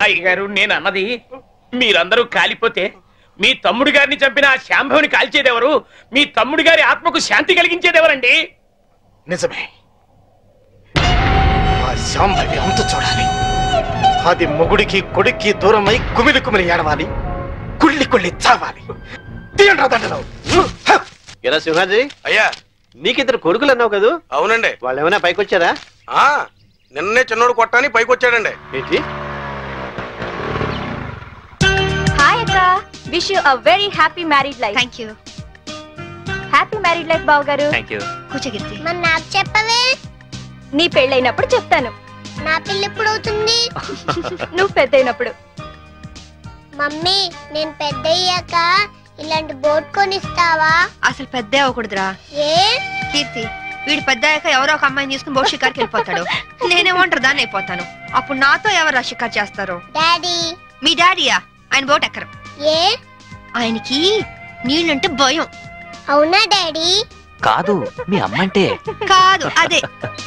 అయ్యగారు నేను అన్నది మీరందరూ కాలిపోతే మీ తమ్ముడు గారిని చంపిన ఆ శాంభవిని కాల్చేదెవరు మీ తమ్ముడు గారి ఆత్మకు శాంతి కలిగించేదెవరండి నిజమే ఆ శాంభవి అంతు చూడాలి అది మొగుడికి కొడుక్కి దూరమై కుమిలి కుమిలి ఏడవాలి కుళ్ళి కుళ్ళి చావాలి తీయండి దండలు ఎలా సింహాజీ అయ్యా నీకిద్దరు కొడుకులు అన్నావు కదా అవునండి వాళ్ళు ఏమైనా పైకి వచ్చారా ఆ నిన్నే చిన్నోడు కొట్టాని పైకి వచ్చాడండి ఏంటి హాయ్ అక్క wish you a very happy married life thank you happy married life బావ గారు థ్యాంక్ యూ కూర్చోగిర్తి మరి నాకు చెప్పవే నీ పెళ్ళైనప్పుడు చెప్తాను నా పిల్ల ఎప్పుడు అవుతుంది నువ్వు పెద్దయినప్పుడు మమ్మీ నేను పెద్ద అయ్యాక ఇలాంటి బోట్ కొనిస్తావా అసలు పెద్ద అవ్వకూడదురా ఏ కీర్తి వీడు పెద్ద అయ్యాక ఎవరో ఒక అమ్మాయిని తీసుకుని బోట్ షికార్కి వెళ్ళిపోతాడు నేనేమో దాన్ని అయిపోతాను అప్పుడు నాతో ఎవరు ఆ షికార్ చేస్తారు డాడీ మీ డాడీయా ఆయన బోట్ ఎక్కరు ఏ ఆయనకి నీళ్ళంటే భయం అవునా డాడీ కాదు మీ అమ్మంటే కాదు అదే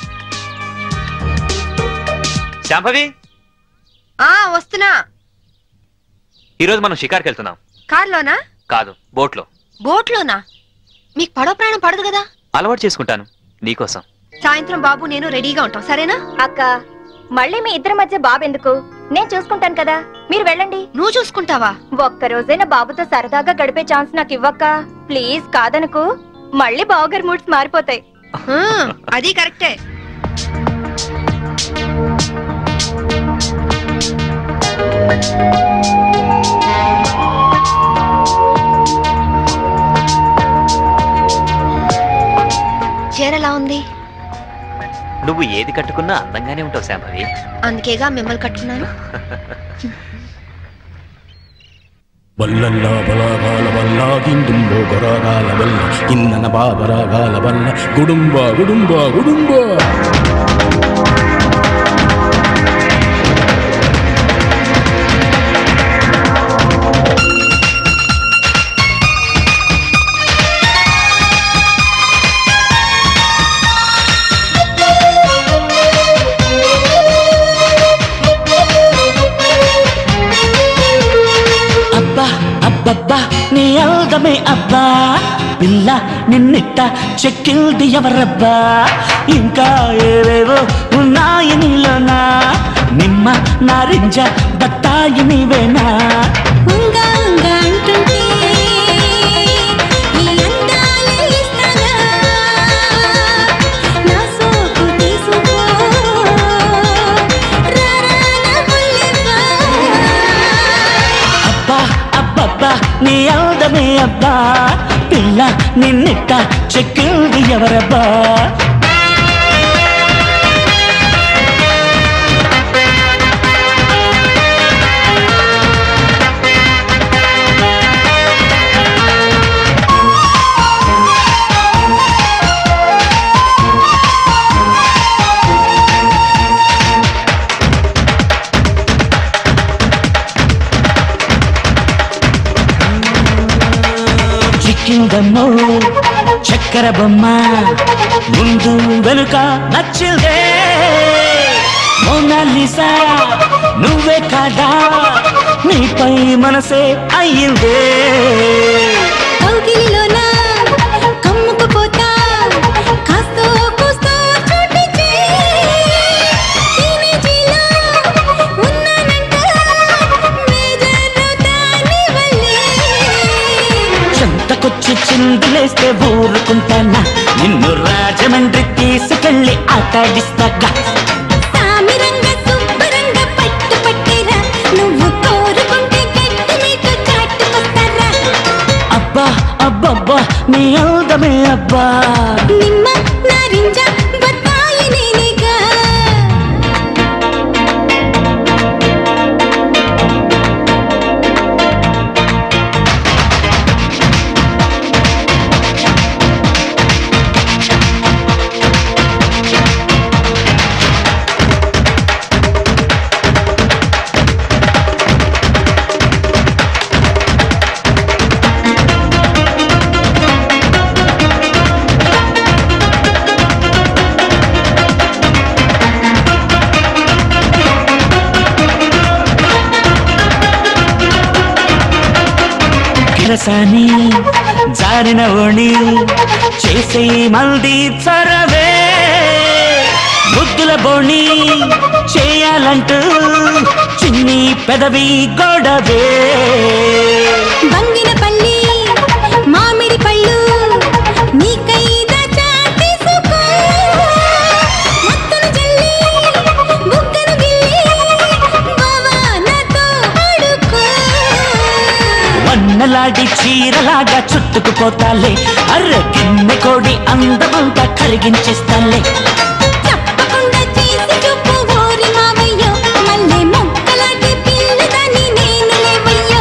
శాంభవి ఆ వస్తున్నా ఈరోజు మనం షికార్కి వెళ్తున్నాం కార్లోనా కాదు బోట్లో బోట్లోనా మీకు పడవ ప్రాణం పడదు కదా అలవాటు చేసుకుంటాను నీకోసం సాయంత్రం బాబు నేను రెడీగా ఉంటాం సరేనా అక్క మళ్ళీ మీ ఇద్దరి మధ్య బాబు ఎందుకు నేను చూసుకుంటాను కదా మీరు వెళ్ళండి నువ్వు చూసుకుంటావా ఒక్క రోజైనా బాబుతో సరదాగా గడిపే ఛాన్స్ నాకు ఇవ్వక్క ప్లీజ్ కాదనుకు మళ్ళీ బావగారి మూడ్స్ మారిపోతాయి ఆ, అది కరెక్టే చీర ఎలా ఉంది నువ్వు ఏది కట్టుకున్నా అందంగానే ఉంటావు శాంభవి అందుకేగా మిమ్మల్ని కట్టుకున్నాను వల్లల్లా బలాగాల వల్ల గిందుంబో గొరాగాల వల్ల కిన్నన బాబరాగాల వల్ల గుడుంబ గుడుంబ గుడుంబ అబ్బా అబ్బబ్బా నీ అందమే అబ్బా పిల్ల నిన్నిట్ట చెక్కిల్ది ఎవరబ్బా ఇంకా ఏవేవో ఉన్నాయి నీలోనా నిమ్మ నారింజ బత్తాయి నీవేనా ఉంగా ఉంగా అంటుంటే ఈ అందాలే ఇస్తానా నా సోకు తీసుకో రారా నా ముల్లెవ్వా అబ్బా అబ్బబ్బా నీ అందమే అబ్బా పిల్ల నిన్నిట్ట చెక్కిల్ది ఎవరబ్బా చిక్కిందమ్మో చక్కెర బొమ్మ ముందు వెనుక నచ్చిందే మోనాలిసా నువ్వే కాదా నీపై మనసే అయ్యిందే కౌగిలిలోన కమ్ముకుపోతా కాస్తో కూస్తో చూపించే టీనేజీలో ఉన్నానంట మేజర్ దాని వల్లే చెంతకొచ్చి చిందులేస్తే ఊరుకుంటానా నిన్ను రాజమండ్రి తీసుకెళ్ళి ఆటాడిస్తాగా సామిరంగ సుబ్బరంగ పట్టు పట్టేరా నువ్వు కోరుకుంటే గట్టి మీకు చాటుకొస్తారా అబ్బా అబ్బబ్బా నీ అందమే అబ్బా నిమ్మ నారింజ బత్తాయి నేనేగా ఆ సరసాని జారిన ఓణి చేసే మల్దీ చరవే ముద్దుల బోణి చేయాలంటూ చిన్ని పెదవి గొడవే బంగిన పల్లి మామిడి పళ్ళు నీకై దాచా తీసుకో మత్తును జల్లి బుగ్గను గిల్లి బావా నాతో ఆడుకో వన్నలాడి చీరలాగా చుట్టుకుపోతాలే అర్రె గిన్నె కోడి అందమంతా కరిగించేస్తాలే తప్పకుండా చేసి చూపు ఓరి మావయ్యో మళ్ళీ మొక్కలాంటి పిల్లదాన్ని నేను లేవయ్యో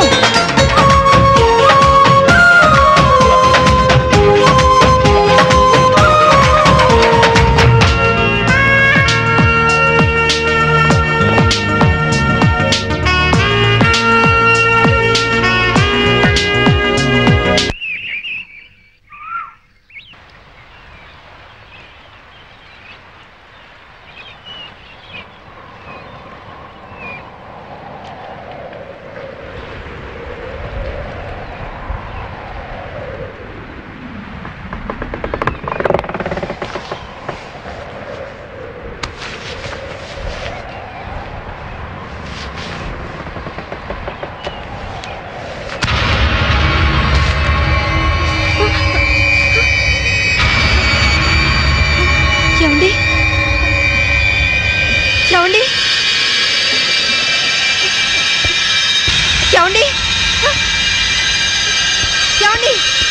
ఏమండి ఏమండి ఏమండి ఏమండి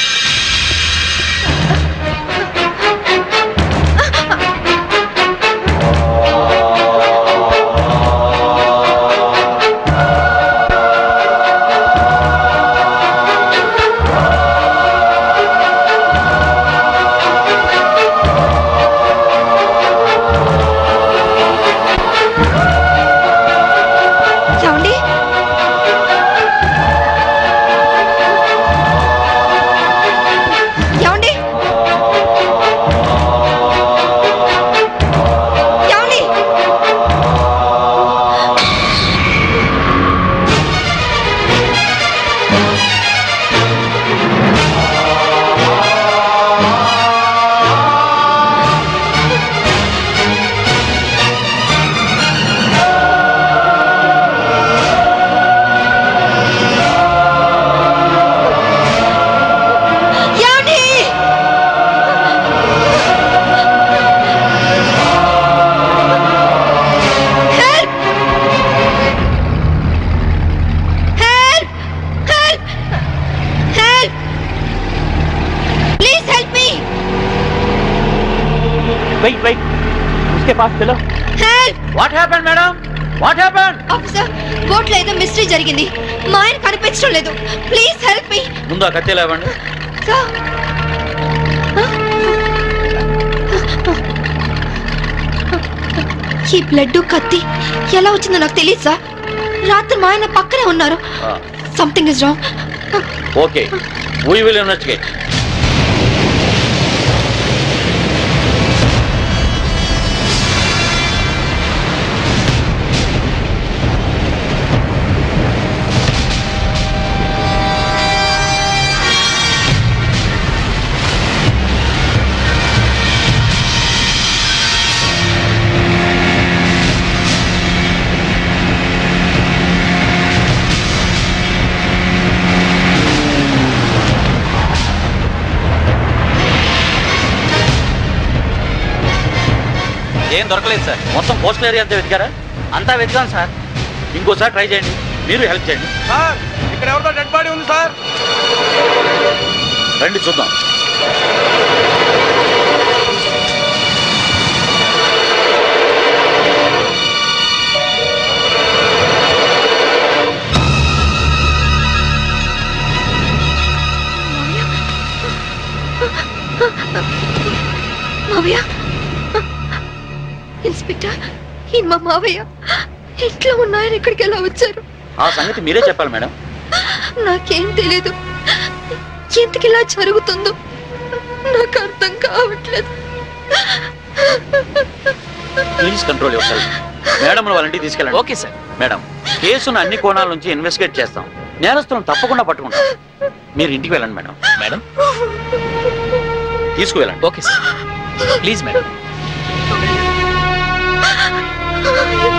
ఏమండి ఏమండి ఏమండి ఏమండి help help help help please help me wait wait उसके पास चलो help what happened madam what happened officer బోట్లో ఏదో మిస్టరీ జరిగింది మా ఆయన కనిపించడం లేదు ప్లీజ్ హెల్ప్ మీ ముందు ఆ కత్తి లేవండి సార్ ఈ బ్లడ్ కత్తి ఎలా వచ్చిందో నాకు తెలియదు సార్ రాత్రి మా ఆయన పక్కనే ఉన్నారు something is wrong okay we will investigate ఏం దొరకలేదు సార్ మొత్తం కోస్టల్ ఏరియా అంతా వెతికారా అంతా వెతికాం సార్ ఇంకోసారి ట్రై చేయండి మీరు హెల్ప్ చేయండి సార్ ఇక్కడ ఎవరితో డెడ్ బాడీ ఉంది సార్ రండి చూద్దాం మావయ్య ఇన్స్పెక్టర్ ఈ మా మావయ్య ఇంట్లో ఉన్నాయని ఇక్కడికి ఎలా వచ్చారు ఆ సంగతి మీరే చెప్పాలి మేడం నాకేం తెలీదు ఎందుకు ఇలా జరుగుతుందో నాకు అర్థం కావట్లేదు please control your self వాళ్ళ ఇంటికి తీసుకెళ్ళండి ఓకే సార్ మేడం కేసును అన్ని కోణాల నుంచి ఇన్వెస్టిగేట్ చేస్తాం నేరస్తులను తప్పకుండా పట్టుకుంటాం మీరు ఇంటికి వెళ్ళండి మేడం మేడం తీసుకువెళ్ళండి ఓకే సార్ ప్లీజ్ మేడం